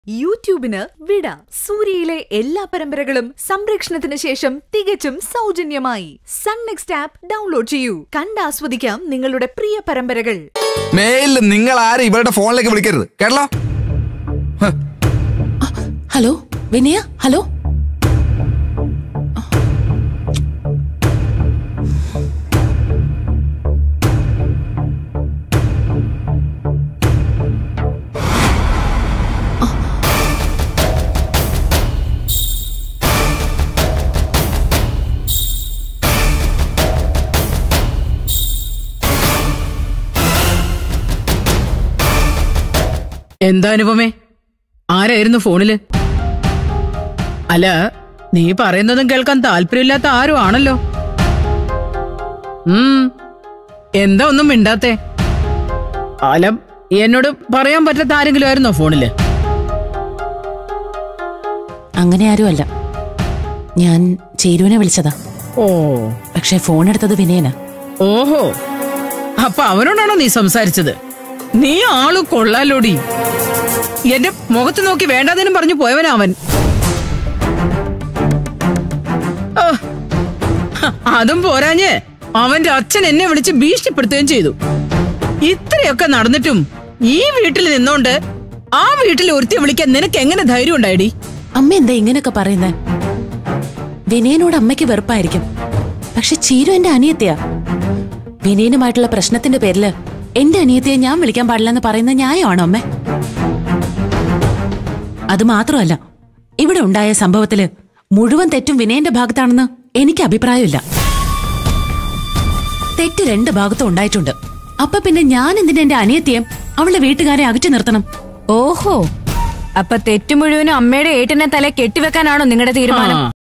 യൂട്യൂബിന് വിട സൂര്യയിലെ എല്ലാ പരമ്പരകളും സംരക്ഷണത്തിന് ശേഷം തികച്ചും സൗജന്യമായി സൺ നെക്സ്റ്റ് ആപ്പ് ഡൗൺലോഡ് ചെയ്യൂ കണ്ടാസ്വദിക്കാം നിങ്ങളുടെ പ്രിയ പരമ്പരകൾ മേലിൽ നിങ്ങൾ ആരും ഇവരുടെ ഫോണിലേക്ക് വിളിക്കരുത് കേട്ടല്ലോ ഹലോ വിനയ ഹലോ എന്താ അനുപമേ ആരായിരുന്നു ഫോണില് അല്ല നീ പറയുന്നതും കേൾക്കാൻ താല്പര്യമില്ലാത്ത ആരും ആണല്ലോ ഉം എന്താ ഒന്നും മിണ്ടാത്തെ അല്ല എന്നോട് പറയാൻ പറ്റാത്ത ആരെങ്കിലും ആയിരുന്നോ ഫോണില് അങ്ങനെ ആരുമല്ല ഞാൻ ചേരുവിനെ വിളിച്ചതാ ഓ പക്ഷെ ഫോൺ എടുത്തത് വിനയനാ ഓഹോ അപ്പൊ അവനോടാണോ നീ സംസാരിച്ചത് നീ ആള് കൊള്ളാലോടി എന്റെ മുഖത്ത് നോക്കി വേണ്ടാതിനും പറഞ്ഞു പോയവനാ അവൻ ആ, ഹ, അതും പോരാഞ്ഞ് അവന്റെ അച്ഛൻ എന്നെ വിളിച്ച് ഭീഷണിപ്പെടുത്തുകയും ചെയ്തു ഇത്രയൊക്കെ നടന്നിട്ടും ഈ വീട്ടിൽ നിന്നോണ്ട് ആ വീട്ടിൽ ഒരുത്തി വിളിക്കാൻ നിനക്ക് എങ്ങനെ ധൈര്യം ഉണ്ടായിടി അമ്മ എന്താ ഇങ്ങനെയൊക്കെ പറയുന്നേ വിനയനോട് അമ്മയ്ക്ക് വെറുപ്പായിരിക്കും പക്ഷെ ചീരു എന്റെ അനിയത്തിയാ വിനയനുമായിട്ടുള്ള പ്രശ്നത്തിന്റെ പേരില് എന്റെ അനിയത്തിയെ ഞാൻ വിളിക്കാൻ പാടില്ലെന്ന് പറയുന്ന ന്യായമാണോ അമ്മേ അത് മാത്രമല്ല ഇവിടെ ഉണ്ടായ സംഭവത്തില് മുഴുവൻ തെറ്റും വിനയന്റെ ഭാഗത്താണെന്ന് എനിക്ക് അഭിപ്രായമില്ല തെറ്റ് രണ്ട് ഭാഗത്തും ഉണ്ടായിട്ടുണ്ട് അപ്പൊ പിന്നെ ഞാൻ എന്തിനാ എന്റെ അനിയത്തിയെ അവളുടെ വീട്ടുകാരെ അകറ്റി നിർത്തണം ഓഹോ അപ്പൊ തെറ്റു മുഴുവനും അമ്മയുടെ ഏട്ടനെ തല കെട്ടിവെക്കാനാണോ നിങ്ങളുടെ തീരുമാനം ആ.